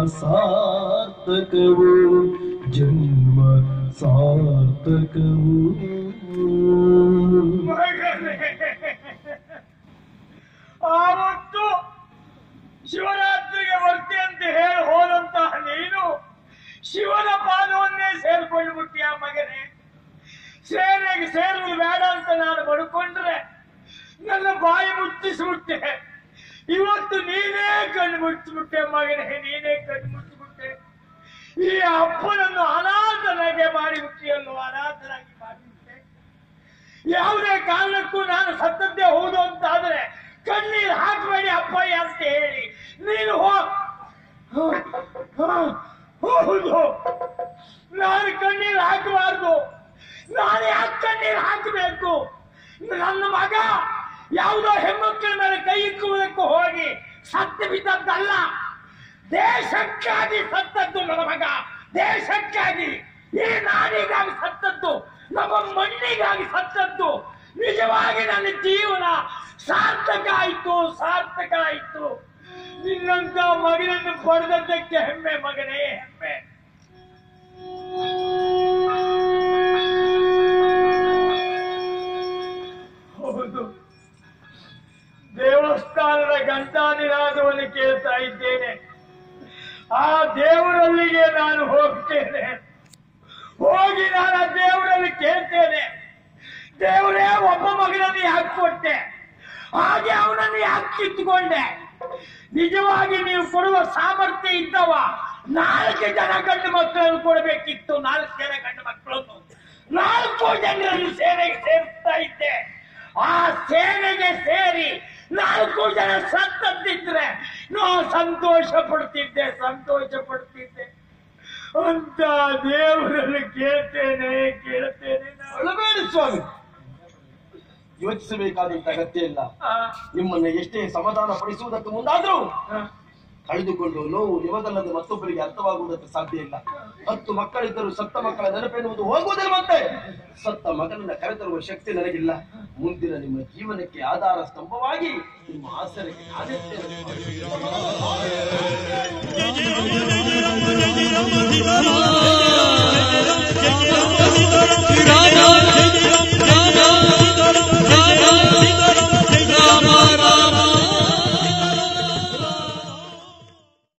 ಸಾರ್ಥಕವು ಜನ್ಮ ಸಾರ್ಥಕವು ಮಗನೇ ಆವತ್ತು ಶಿವರಾತ್ರಿಗೆ ಬರ್ತಿ ಅಂತ ಹೇಳಿ ಹೋದಂತಹ ನೀನು ಶಿವನ ಪಾದವನ್ನೇ ಸೇರ್ಕೊಂಡು ಬಿಟ್ಟಿಯ ಮಗನೇ ಸೇನೆಗೆ ಸೇರುವುದು ಬೇಡ ಅಂತ ನಾನು ಬಡ್ಕೊಂಡ್ರೆ ನನ್ನ ಬಾಯಿ ಮುಚ್ಚಿಸ್ಬಿಟ್ಟೆ ಇವತ್ತು ನೀನೇ ಕಣ್ಣು ಮುಚ್ಚಿಬಿಟ್ಟೆ ಮಗನೇ ನೀನೇ ಕಣ್ಣು ಮುಚ್ಚಿಬಿಟ್ಟೆ ಈ ಅಪ್ಪನನ್ನು ಅನಾಥನಾಗೆ ಮಾಡಿಬಿಟ್ಟಿಯಲ್ಲೋ ಅನಾಥನಾಗಿ ಮಾಡಿಬಿಟ್ಟೆ ಯಾವುದೇ ಕಾರಣಕ್ಕೂ ನಾನು ಸತ್ತದ್ದೇ ಹೌದು ಅಂತ ಆದ್ರೆ ಕಣ್ಣೀರು ಹಾಕಬೇಡಿ ಅಪ್ಪಯ್ಯ ಅಂತ ಹೇಳಿ ನೀನು ಹೋ ಹೌದು ನಾನು ಕಣ್ಣೀರು ಹಾಕಬಾರ್ದು ನಾನು ಯಾಕೆ ಕಣ್ಣೀರು ಹಾಕಬೇಕು ನನ್ನ ಮಗ ಯಾವುದೋ ಹೆಣ್ಮಕ್ಳ ಮೇಲೆ ಕೈ ಇಕ್ಕುವುದಕ್ಕೂ ಹೋಗಿ ಸತ್ತು ಬಿದ್ದದ್ದಲ್ಲ ದೇಶಕ್ಕಾಗಿ ಸತ್ತದ್ದು ನನ್ನ ಮಗ ದೇಶಕ್ಕಾಗಿ ಈ ನಾಡಿಗಾಗಿ ಸತ್ತದ್ದು ನಮ್ಮ ಮಣ್ಣಿಗಾಗಿ ಸತ್ತದ್ದು ನಿಜವಾಗಿ ನನ್ನ ಜೀವನ ಸಾರ್ಥಕ ಆಯ್ತು ಸಾರ್ಥಕ ಆಯ್ತು ನಿನ್ನಂತ ಮಗನನ್ನು ಪಡೆದದ್ದಕ್ಕೆ ಹೆಮ್ಮೆ ಮಗನೇ ಹೆಮ್ಮೆ ಹೌದು ದೇವಸ್ಥಾನದ ಘಂಟಾನಿನಾದವನ್ನು ಕೇಳ್ತಾ ಇದ್ದೇನೆ ಆ ದೇವರಲ್ಲಿಗೆ ನಾನು ಹೋಗ್ತೇನೆ ಹೋಗಿ ನಾನು ಆ ದೇವರಲ್ಲಿ ಕೇಳ್ತೇನೆ ದೇವರೇ ಒಬ್ಬ ಮಗನನ್ನು ಯಾಕೆ ಕೊಟ್ಟೆ ಹಾಗೆ ಅವನನ್ನು ಯಾಕೆ ಕಿತ್ತುಕೊಂಡೆ ನಿಜವಾಗಿ ನೀವು ಕೊಡುವ ಸಾಮರ್ಥ್ಯ ಇದ್ದವ ನಾಲ್ಕು ಜನ ಗಂಡು ಮಕ್ಕಳನ್ನು ಕೊಡಬೇಕಿತ್ತು ನಾಲ್ಕು ಜನ ಗಂಡು ಮಕ್ಕಳನ್ನು ನಾಲ್ಕು ಜನರನ್ನು ಸೇನೆಗೆ ಸೇರಿಸ್ತಾ ಇದ್ದೆ ಆ ಸೇನೆಗೆ ಸೇರಿ ನಾಲ್ಕು ಜನ ಸತ್ತದ್ದಿದ್ರೆ ನಾವು ಸಂತೋಷ ಪಡ್ತಿದ್ದೆ ಸಂತೋಷ ಪಡ್ತಿದ್ದೆ ಅಂತ ದೇವರಲ್ಲಿ ಕೇಳ್ತೇನೆ ಕೇಳ್ತೇನೆ ನಾನು. ಅಳಬೇಡಿ ಸ್ವಾಮಿ ಯೋಚಿಸಬೇಕಾದಂತ ಅಗತ್ಯ ಇಲ್ಲ ಆ, ನಿಮ್ಮನ್ನ ಎಷ್ಟೇ ಸಮಾಧಾನ ಪಡಿಸುವುದಕ್ಕೆ ಮುಂದಾದ್ರೂ ಆ, ಕಳೆದುಕೊಂಡು ನೋವು ನಿಮಗಲ್ಲದೆ ಮತ್ತೊಬ್ಬರಿಗೆ ಅರ್ಥವಾಗುವುದಕ್ಕೆ ಸಾಧ್ಯ ಇಲ್ಲ ಹತ್ತು ಮಕ್ಕಳಿದ್ದರೂ ಸತ್ತ ಮಕ್ಕಳ ನೆನಪೆನ್ನುವುದು ಹೋಗುವುದಿಲ್ಲ ಮತ್ತೆ ಸತ್ತ ಮಗನನ್ನ ಕರೆತರುವ ಶಕ್ತಿ ನನಗಿಲ್ಲ ಮುಂದಿನ ನಿಮ್ಮ ಜೀವನಕ್ಕೆ ಆಧಾರ ಸ್ತಂಭವಾಗಿ ನಿಮ್ಮ ಆಸರೆಗೆ ನಾನಿರ್ತೇನೆ